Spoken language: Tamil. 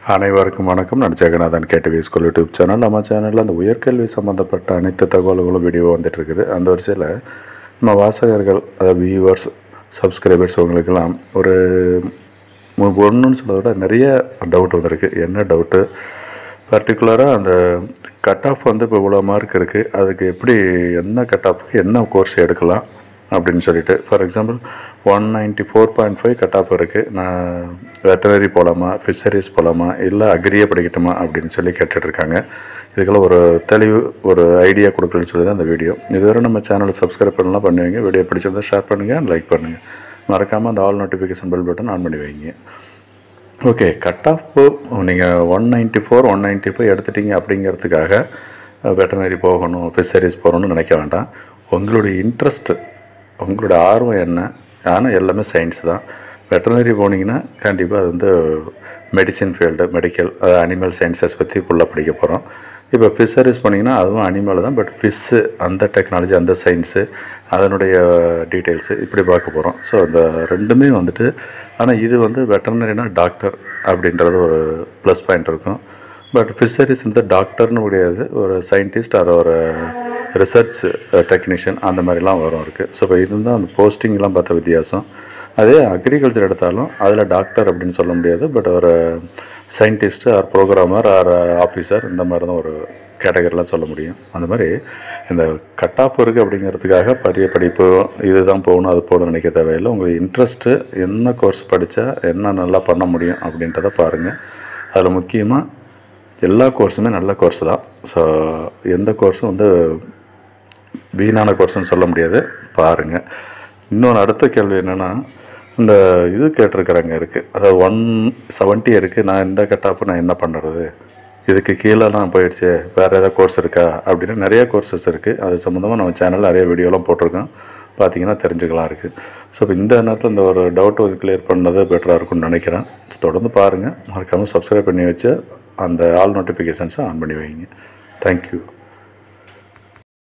அனைவருக்கும் வணக்கம் நான் ஜெகநாதன் கேட்டவி ஸ்கூல் யூடியூப் சேனல் நம்ம சேனலில் அந்த உயர்கல்வி சம்மந்தப்பட்ட அனைத்து தகவல்களும் வீடியோ வந்துட்டு இருக்குது அந்த வரிசையில் நம்ம வாசகர்கள் அதாவது வியூவர்ஸ் சப்ஸ்கிரைபர்ஸ் அவங்களுக்கெல்லாம் ஒரு ஒன்றுன்னு சொல்கிறத விட நிறைய டவுட் வந்திருக்கு என்ன டவுட்டு பர்டிகுலராக அந்த கட் ஆஃப் வந்து இப்போ இவ்வளோ மார்க் இருக்குது அதுக்கு எப்படி என்ன கட் ஆஃப்க்கு என்ன கோர்ஸ் எடுக்கலாம் அப்படின்னு சொல்லிட்டு for example one ninety four point five cut off இருக்குது நான் வெட்டனரி போகலாமா ஃபிஷரிஸ் போகலாமா இல்லை அக்ரியே படிக்கட்டுமா அப்படின்னு சொல்லி கேட்டுட்ருக்காங்க இதுக்கெல்லாம் ஒரு தெளிவு ஒரு ஐடியா கொடுக்கலன்னு சொல்லி தான் அந்த வீடியோ இதுவரை நம்ம சேனலை சப்ஸ்கிரைப் பண்ணலாம் பண்ணுவீங்க வீடியோ பிடிச்சிருந்தா ஷேர் பண்ணுங்கள் லைக் பண்ணுங்கள் மறக்காமல் அந்த all notification bell button on பண்ணி வைங்க ஓகே கட் ஆஃப் நீங்கள் one ninety four one ninety five எடுத்துட்டீங்க அப்படிங்கிறதுக்காக வெட்டனரி போகணும் ஃபிஷரிஸ் போகணும்னு நினைக்க வேண்டாம் உங்களுடைய இன்ட்ரெஸ்ட்டு உங்களோட ஆர்வம் என்ன ஆனால் எல்லாமே சயின்ஸ் தான் வெட்டனரி போனீங்கன்னா கண்டிப்பாக அது வந்து medicine field medical animal sciences பற்றி ஃபுல்லாக படிக்க போகிறோம் இப்போ ஃபிஷரிஸ் போனீங்கன்னா அதுவும் அனிமல் தான் பட் ஃபிஷ்ஷு அந்த டெக்னாலஜி அந்த சயின்ஸு அதனுடைய டீட்டெயில்ஸு இப்படி பார்க்க போகிறோம் ஸோ அந்த ரெண்டுமே வந்துட்டு ஆனால் இது வந்து வெட்டர்னரினா டாக்டர் அப்படின்றது ஒரு ப்ளஸ் பாயிண்ட் இருக்கும் பட் ஃபிஷரிஸ் வந்து டாக்டர்னு கிடையாது ஒரு சயின்டிஸ்ட் அது ஒரு ரிசர்ச் டெக்னீஷியன் அந்த மாதிரிலாம் வரும் இருக்குது ஸோ இப்போ இதுதான் அந்த போஸ்டிங்லாம் பார்த்த வித்தியாசம் அதே அக்ரிகல்ச்சர் எடுத்தாலும் அதில் டாக்டர் அப்படின்னு சொல்ல முடியாது பட் ஒரு scientist or programmer or officer இந்த மாதிரி தான் ஒரு கேட்டகரிலாம் சொல்ல முடியும் அந்த மாதிரி இந்த கட் ஆஃப் இருக்குது அப்படிங்கிறதுக்காக பெரிய படிப்பு இதுதான் போகணும் அது போகணும்னு நினைக்க தேவையில்லை உங்களுக்கு இன்ட்ரெஸ்ட்டு என்ன கோர்ஸ் படித்தா என்ன நல்லா பண்ண முடியும் அப்படின்றத பாருங்கள் அதில் முக்கியமாக எல்லா கோர்ஸுமே நல்ல கோர்ஸ் தான் ஸோ எந்த கோர்ஸும் வந்து வீணான கோர்ஸ்னு சொல்ல முடியாது பாருங்கள் இன்னொன்று அடுத்த கேள்வி என்னென்னா இந்த இது கேட்டிருக்கிறாங்க இருக்குது அதாவது ஒன் செவன்ட்டி இருக்குது நான் இந்த கட்டாப்பு நான் என்ன பண்ணுறது இதுக்கு கீழேலாம் போயிடுச்சு வேறு ஏதாவது கோர்ஸ் இருக்கா அப்படின்னு நிறைய கோர்சஸ் இருக்குது அது சம்மந்தமாக நம்ம சேனலில் நிறைய வீடியோலாம் போட்டிருக்கோம் பார்த்தீங்கன்னா தெரிஞ்சுக்கலாம் இருக்குது ஸோ இப்போ இந்த நேரத்தில் இந்த ஒரு டவுட் கிளியர் பண்ணது பெட்டராக இருக்கும்னு நினைக்கிறேன் தொடர்ந்து பாருங்கள் மறக்காமல் சப்ஸ்கிரைப் பண்ணி வச்சு அந்த ஆல் நோட்டிஃபிகேஷன்ஸை ஆன் பண்ணி வைங்க தேங்க்யூ